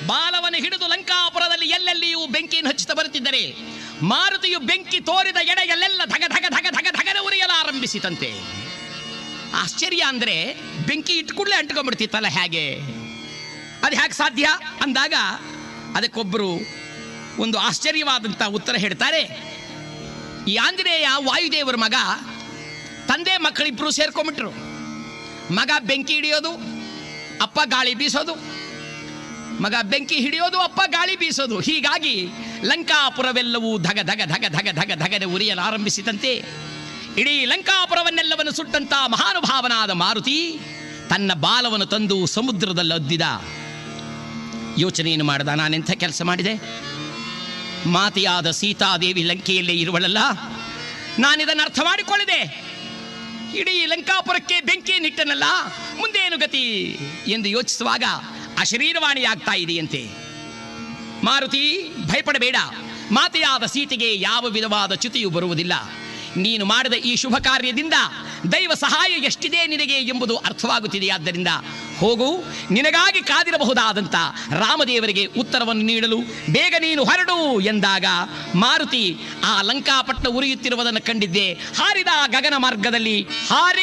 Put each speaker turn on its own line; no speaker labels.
ಬಾಲವನ್ನು ಹಿಡಿದು ಲಂಕಾಪುರದಲ್ಲಿ ಎಲ್ಲೆಲ್ಲಿಯೂ ಬೆಂಕಿಯನ್ನು ಹಚ್ಚುತ್ತಾ ಬರುತ್ತಿದ್ದರೆ ಮಾರುತಿಯು ಬೆಂಕಿ ತೋರಿದ ಎಡೆಯಲ್ಲೆಲ್ಲ ಧಗ ಧಗ ಧಗ ಧಗ ಧಗನ ಉರಿಯಲಾರಂಭಿಸಿತಂತೆ ಆಶ್ಚರ್ಯ ಅಂದ್ರೆ ಬೆಂಕಿ ಇಟ್ಕೂಡ್ಲೆ ಅಂಟ್ಕೊಂಡ್ಬಿಡ್ತಿತ್ತಲ್ಲ ಹೇಗೆ ಅದು ಹೇಗೆ ಸಾಧ್ಯ ಅಂದಾಗ ಅದಕ್ಕೊಬ್ಬರು ಒಂದು ಆಶ್ಚರ್ಯವಾದಂಥ ಉತ್ತರ ಹೇಳ್ತಾರೆ ಈ ಆಂಜನೇಯ ವಾಯುದೇವರ ಮಗ ತಂದೆ ಮಕ್ಕಳಿಬ್ರು ಸೇರ್ಕೊಂಡ್ಬಿಟ್ರು ಮಗ ಬೆಂಕಿ ಹಿಡಿಯೋದು ಅಪ್ಪ ಗಾಳಿ ಬೀಸೋದು ಮಗ ಬೆಂಕಿ ಹಿಡಿಯೋದು ಅಪ್ಪ ಗಾಳಿ ಬೀಸೋದು ಹೀಗಾಗಿ ಲಂಕಾಪುರವೆಲ್ಲವೂ ಧಗ ಧಗ ಧಗ ಧಗ ಧಗ ಧಗನೆ ಉರಿಯಲು ಆರಂಭಿಸಿದಂತೆ ಇಡೀ ಲಂಕಾಪುರವನ್ನೆಲ್ಲವನ್ನು ಸುಟ್ಟಂತ ಮಹಾನುಭಾವನಾದ ಮಾರುತಿ ತನ್ನ ಬಾಲವನ್ನು ತಂದು ಸಮುದ್ರದಲ್ಲಿ ಅದ್ದಿದ ಯೋಚನೆಯನ್ನು ಮಾಡಿದ ನಾನೆಂಥ ಕೆಲಸ ಮಾಡಿದೆ ಮಾತೆಯಾದ ಸೀತಾದೇವಿ ಲಂಕೆಯಲ್ಲೇ ಇರುವಳಲ್ಲ ನಾನಿದನ್ನು ಅರ್ಥ ಮಾಡಿಕೊಳ್ಳಿದೆ ಇಡೀ ಲಂಕಾಪುರಕ್ಕೆ ಬೆಂಕಿ ನಿಟ್ಟನಲ್ಲ ಮುಂದೇನು ಗತಿ ಎಂದು ಯೋಚಿಸುವಾಗ ಅಶರೀರವಾಣಿ ಆಗ್ತಾ ಇದೆಯಂತೆ ಮಾರುತಿ ಭಯಪಡಬೇಡ ಮಾತೆಯಾದ ಸೀತೆಗೆ ಯಾವ ವಿಧವಾದ ಚ್ಯುತಿಯು ಬರುವುದಿಲ್ಲ ನೀನು ಮಾಡಿದ ಈ ಶುಭ ಕಾರ್ಯದಿಂದ ದೈವ ಸಹಾಯ ಎಷ್ಟಿದೆ ನಿನಗೆ ಎಂಬುದು ಅರ್ಥವಾಗುತ್ತಿದೆ ಆದ್ದರಿಂದ ಹೋಗು ನಿನಗಾಗಿ ಕಾದಿರಬಹುದಾದಂಥ ರಾಮದೇವರಿಗೆ ಉತ್ತರವನ್ನು ನೀಡಲು ಬೇಗ ನೀನು ಹೊರಡು ಎಂದಾಗ ಮಾರುತಿ ಆ ಲಂಕಾಪಟ್ಟಣ ಉರಿಯುತ್ತಿರುವುದನ್ನು ಕಂಡಿದ್ದೆ ಹಾರಿದ ಗಗನ ಮಾರ್ಗದಲ್ಲಿ ಹಾರಿ